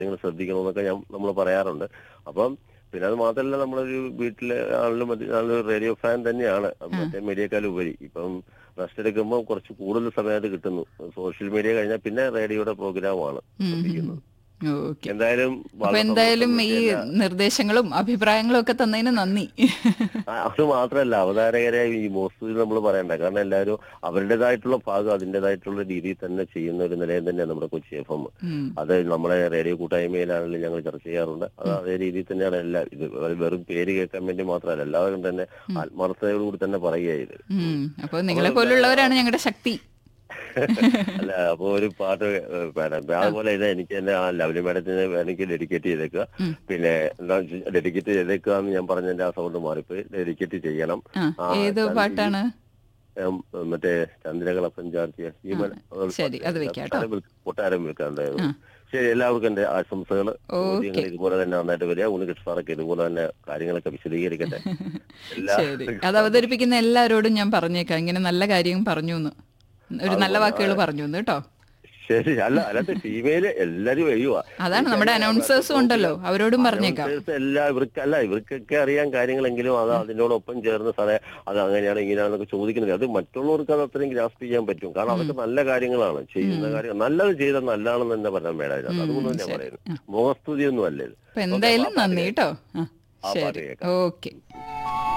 നിങ്ങൾ ശ്രദ്ധിക്കണമെന്നൊക്കെ ഞാൻ നമ്മൾ പറയാറുണ്ട് അപ്പം പിന്നെ അത് മാത്രമല്ല നമ്മളൊരു വീട്ടിലെ ആളിലും മറ്റേ ആളിലും റേഡിയോ ഫാൻ തന്നെയാണ് മറ്റേ മീഡിയക്കാൾ ഉപരി ഇപ്പം റെസ്റ്റ് എടുക്കുമ്പോൾ കുറച്ച് കൂടുതൽ സമയത്ത് കിട്ടുന്നു സോഷ്യൽ മീഡിയ കഴിഞ്ഞാൽ പിന്നെ റേഡിയോയുടെ പ്രോഗ്രാമാണ് ശ്രദ്ധിക്കുന്നത് ഓക്കെ എന്തായാലും അപ്പൊ വളരെ എന്തായാലും ഈ സന്തോഷം. എല്ലാ- നിർദ്ദേശങ്ങളും അഭിപ്രായങ്ങളും ഒക്കെ തന്നതിന് നന്ദി ആ, അത് മാത്രമല്ല അവതാരകരെ ഈ മോസ്റ്റിൽ നമ്മൾ പറയണ്ട കാരണം എല്ലാവരും അവരുടേതായിട്ടുള്ള ഭാഗം അതിൻ്റെതായിട്ടുള്ള രീതിയിൽ തന്നെ ചെയ്യുന്ന ഒരു നിലയം തന്നെയാണ് നമ്മുടെ കൊച്ചി എഫ് എം ഉം. അത് നമ്മളെ റേഡിയോ കൂട്ടായ്മയിലാണെങ്കിലും ഞങ്ങൾ ചർച്ച ചെയ്യാറുണ്ട് അത് അതേ രീതിയിൽ തന്നെയാണ് എല്ലാ ഇത് വെറും പേര് കേൾക്കാൻ വേണ്ടി മാത്രമല്ല എല്ലാവരും തന്നെ ആത്മാർത്ഥതയോടുകൂടി തന്നെ പറയുക ഇത് ഉം. അപ്പൊ നിങ്ങളെ പോലുള്ളവരാണ് ഞങ്ങളുടെ ശക്തി അല്ല അപ്പൊ ഒരു പാട്ട് ഏഹ്, പാടാം അതുപോലെ ഇത് എനിക്ക് തന്നെ ആ ലവ്ലി മാഡത്തിന് എനിക്ക് ഡെഡിക്കേറ്റ് ചെയ്തേക്കുക ഉം. പിന്നെ ഡെഡിക്കേറ്റ് ചെയ്തേക്കുക എന്ന് ഞാൻ പറഞ്ഞതിന്റെ ആ സൗണ്ട് മാറിപ്പോയി ഡെഡിക്കേറ്റ് ചെയ്യണം ആ ആ, ഏത് ചന്ദ് പാട്ടാണ് ഉം, മറ്റേ ചന്ദ്രകളപ്പൻ ചാർത്തിയ ഹ്യൂമൻ ശരി, അത് വെക്കാം കേട്ടോ. കൊട്ടാരം വിൽക്കാണ്ടായിരുന്നു ആ. ശരി എല്ലാവർക്കും എന്റെ ആശംസകൾ ഓക്കേ. ചോദ്യങ്ങൾ ഇതുപോലെ തന്നെ നന്നായിട്ട് വരിക ഉണ്ണികൃഷ്ണ സാറൊക്കെ ഇതുപോലെ തന്നെ കാര്യങ്ങളൊക്കെ വിശദീകരിക്കട്ടെ എല്ലാ ശരി അത് അവതരിപ്പിക്കുന്ന എല്ലാവരോടും ഞാൻ പറഞ്ഞേക്കാം ഇങ്ങനെ നല്ല കാര്യം പറഞ്ഞു എന്ന് ഒരു നല്ല വാക്കുകൾ പറഞ്ഞു എന്ന് കേട്ടോ ശരി അല്ല അല്ലാത്ത ഫീമെയില് എല്ലാരും എഴുതുക അതാണ് നമ്മുടെ അനൗൺസേഴ്സും ഉണ്ടല്ലോ അവരോടും പറഞ്ഞേക്കാം എല്ലാ ഇവർക്ക് അല്ല ഇവർക്കൊക്കെ അറിയാൻ കാര്യങ്ങളെങ്കിലും അത് അതിനോടൊപ്പം ചേർന്ന് സാറേ അത് അങ്ങനെയാണ് ഇങ്ങനെയാണെന്നൊക്കെ ചോദിക്കുന്നത് അത് മറ്റുള്ളവർക്ക് അത് അത്രയും ഗ്രാസ്പ് ചെയ്യാൻ പറ്റും കാരണം അതൊക്കെ നല്ല കാര്യങ്ങളാണ് ചെയ്യുന്ന കാര്യം നല്ലത് ചെയ്താൽ നല്ലതാണെന്ന് തന്നെ പറയാൻ വേണ്ട ഇതിനകത്ത്. അതുകൊണ്ട് ഞാൻ പറയുന്നത് മുഖസ്തുതി ഒന്നും അല്ല ഇത് അപ്പൊ എന്തായാലും നന്ദി കേട്ടോ ആ ആ ശരി പാട്ട് കേൾക്കാം. ഓക്കെ